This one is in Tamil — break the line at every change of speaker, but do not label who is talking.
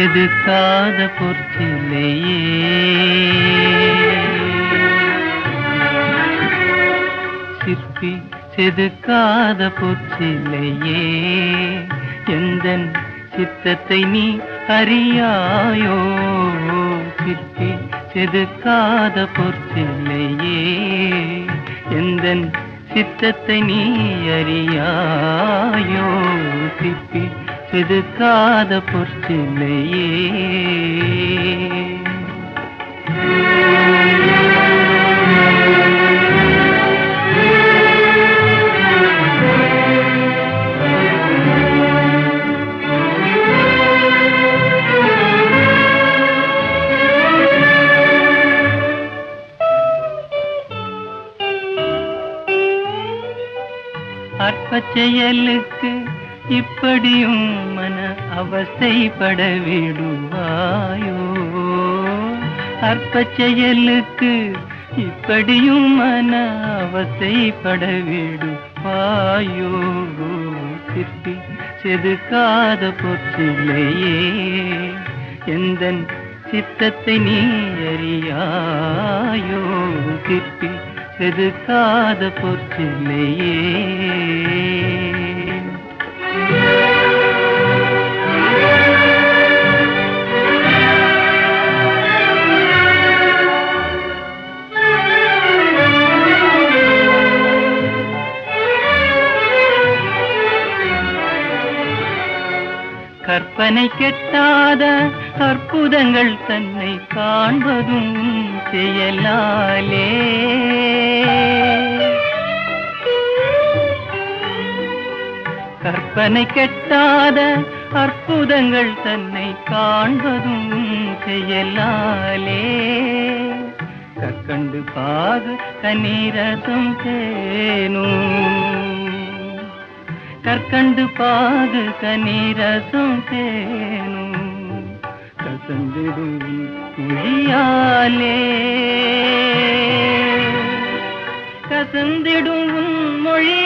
செதுக்காத பொற்சிலையே சிற்பி செதுக்காத பொற்சிலையே எந்தன் சித்தத்தை நீ அறியாயோ சிற்பி செதுக்காத பொற்சிலையே எந்தன் சித்தத்தை நீ அறியாயோ சிற்பி செதுக்காத பொற்சிலையே அற்பச் செயலுக்கு இப்படியும் மன அவஸ்தைப்பட விடுவாயோ அற்பச் செயலுக்கு இப்படியும் மன அவஸ்தைப்பட விடுவாயோ சிற்பி செதுக்காத பொற்சிலையே எந்தன் சித்தத்தை நீ அறியாயோ சிற்பி செதுக்காத பொற்சிலையே கற்பனை கெட்டாத அற்புதங்கள் தன்னை காண்பதும் செயலாலே கற்பனை கெட்டாத அற்புதங்கள் தன்னை காண்பதும் செயலாலே கற்கண்டு பாகு கண்ணீரசம் தேனும் கற்கண்டு பாகு கனீரசம் தேனும் கசந்திடும் மொழியாலே கசந்திடும் உன் மொழி